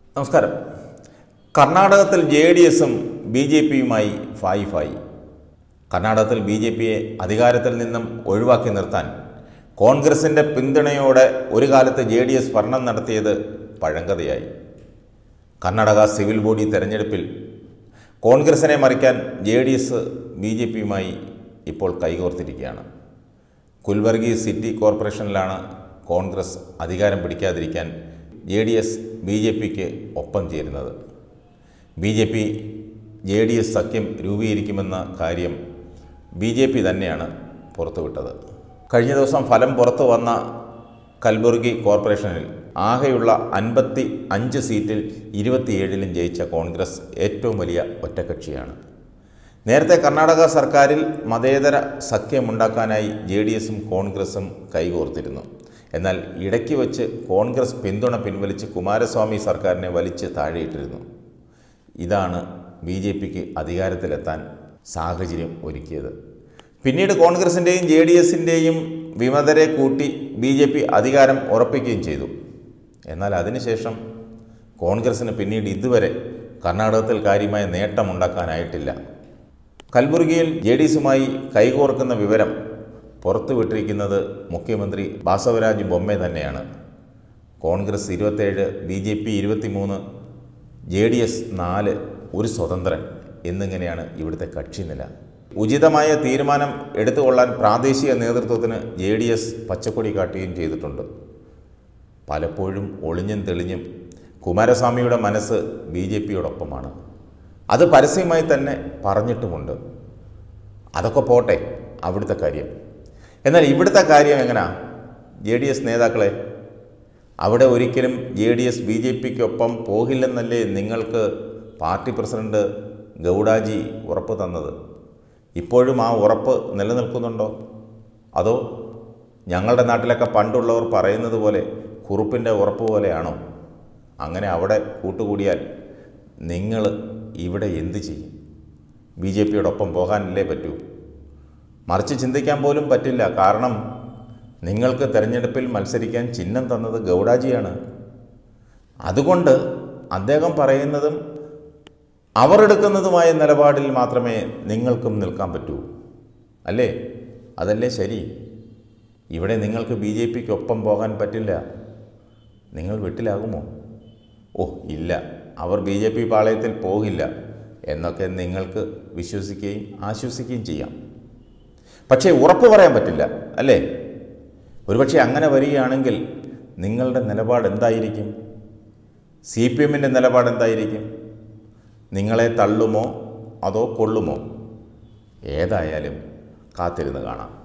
നമസ്കാരം കർണാടകത്തിൽ J D എസും ബി ജെ പിയുമായി ഫായി ഫായി കർണാടകത്തിൽ ബി ജെ പിയെ അധികാരത്തിൽ നിന്നും ഒഴിവാക്കി നിർത്താൻ കോൺഗ്രസിൻ്റെ പിന്തുണയോടെ ഒരു കാലത്ത് ജെ ഡി എസ് ഭരണം നടത്തിയത് പഴങ്കഥയായി കർണാടക സിവിൽ ബോഡി തെരഞ്ഞെടുപ്പിൽ കോൺഗ്രസിനെ മറിക്കാൻ J D S B J പിയുമായി ഇപ്പോൾ കൈകോർത്തിരിക്കുകയാണ് കുൽബർഗി സിറ്റി കോർപ്പറേഷനിലാണ് കോൺഗ്രസ് അധികാരം പിടിക്കാതിരിക്കാൻ J D S B J പിക്ക് ഒപ്പം ചേരുന്നത് B J P J D S സഖ്യം രൂപീകരിക്കുമെന്ന കാര്യം ബി ജെ പി തന്നെയാണ് പുറത്തുവിട്ടത് കഴിഞ്ഞ ദിവസം ഫലം പുറത്തു വന്ന കൽബുർഗി കോർപ്പറേഷനിൽ ആകെയുള്ള അൻപത്തി അഞ്ച് സീറ്റിൽ ഇരുപത്തിയേഴിലും ജയിച്ച കോൺഗ്രസ് ഏറ്റവും വലിയ ഒറ്റക്കക്ഷിയാണ് നേരത്തെ കർണാടക സർക്കാരിൽ മതേതര സഖ്യമുണ്ടാക്കാനായി ജെ ഡി എസും കോൺഗ്രസും കൈകോർത്തിരുന്നു എന്നാൽ ഇടയ്ക്ക് വച്ച് കോൺഗ്രസ് പിന്തുണ പിൻവലിച്ച് കുമാരസ്വാമി സർക്കാരിനെ വലിച്ച് താഴെയിട്ടിരുന്നു ഇതാണ് ബി ജെ പിക്ക് അധികാരത്തിലെത്താൻ സാഹചര്യം ഒരുക്കിയത് പിന്നീട് കോൺഗ്രസിൻ്റെയും ജെ ഡി എസിൻ്റെയും വിമതരെ കൂട്ടി ബി ജെ പി അധികാരം ഉറപ്പിക്കുകയും ചെയ്തു എന്നാൽ അതിനുശേഷം കോൺഗ്രസിന് പിന്നീട് ഇതുവരെ കർണാടകത്തിൽ കാര്യമായ നേട്ടമുണ്ടാക്കാനായിട്ടില്ല കൽബുർഗിയിൽ ജെ ഡി എസുമായി കൈകോർക്കുന്ന വിവരം പുറത്തുവിട്ടിരിക്കുന്നത് മുഖ്യമന്ത്രി ബാസവരാജ് ബൊമ്മെ തന്നെയാണ് കോൺഗ്രസ് ഇരുപത്തേഴ് ബി ജെ പി ഇരുപത്തിമൂന്ന് ജെ ഡി എസ് നാല് ഒരു സ്വതന്ത്രൻ എന്നിങ്ങനെയാണ് ഇവിടുത്തെ കക്ഷിനില ഉചിതമായ തീരുമാനം എടുത്തുകൊള്ളാൻ പ്രാദേശിക നേതൃത്വത്തിന് ജെ ഡി എസ് പച്ചക്കൊടി കാട്ടുകയും ചെയ്തിട്ടുണ്ട് പലപ്പോഴും ഒളിഞ്ഞും തെളിഞ്ഞും കുമാരസ്വാമിയുടെ മനസ്സ് ബി ജെ പിയോടൊപ്പമാണ് അത് പരസ്യമായി തന്നെ പറഞ്ഞിട്ടുമുണ്ട് അതൊക്കെ പോട്ടെ അവിടുത്തെ കാര്യം എന്നാൽ ഇവിടുത്തെ കാര്യം എങ്ങനെയാ ജെ ഡി എസ് നേതാക്കളെ അവിടെ ഒരിക്കലും J D S B J പിക്കൊപ്പം പോകില്ലെന്നല്ലേ നിങ്ങൾക്ക് പാർട്ടി പ്രസിഡന്റ് ഗൗഡാജി ഉറപ്പ് തന്നത് ഇപ്പോഴും ആ ഉറപ്പ് നിലനിൽക്കുന്നുണ്ടോ അതോ ഞങ്ങളുടെ നാട്ടിലൊക്കെ പണ്ടുള്ളവർ പറയുന്നത് പോലെ കുറുപ്പിൻ്റെ ഉറപ്പ് പോലെയാണോ അങ്ങനെ അവിടെ കൂട്ടുകൂടിയാൽ നിങ്ങൾ ഇവിടെ എന്ത് ചെയ്യും ബി ജെ പിയോടൊപ്പം പോകാനല്ലേ പറ്റൂ മറിച്ച് ചിന്തിക്കാൻ പോലും പറ്റില്ല കാരണം നിങ്ങൾക്ക് തെരഞ്ഞെടുപ്പിൽ മത്സരിക്കാൻ ചിഹ്നം തന്നത് ഗൗഡാജിയാണ് അതുകൊണ്ട് അദ്ദേഹം പറയുന്നതും അവർ എടുക്കുന്നതുമായ നിലപാടിൽ മാത്രമേ നിങ്ങൾക്കും നിൽക്കാൻ പറ്റൂ അല്ലേ അതല്ലേ ശരി ഇവിടെ നിങ്ങൾക്ക് ബി ജെ പിക്ക് ഒപ്പം പോകാൻ പറ്റില്ല നിങ്ങൾ വീട്ടിലാകുമോ ഓ ഇല്ല അവർ ബി ജെ പി പാളയത്തിൽ പോകില്ല എന്നൊക്കെ നിങ്ങൾക്ക് വിശ്വസിക്കുകയും ആശ്വസിക്കുകയും ചെയ്യാം പക്ഷേ ഉറപ്പ് പറയാൻ പറ്റില്ല അല്ലേ ഒരുപക്ഷെ അങ്ങനെ വരികയാണെങ്കിൽ നിങ്ങളുടെ നിലപാട് എന്തായിരിക്കും സി പി എമ്മിൻ്റെ നിലപാട് എന്തായിരിക്കും നിങ്ങളെ തള്ളുമോ അതോ കൊള്ളുമോ ഏതായാലും കാത്തിരുന്ന് കാണാം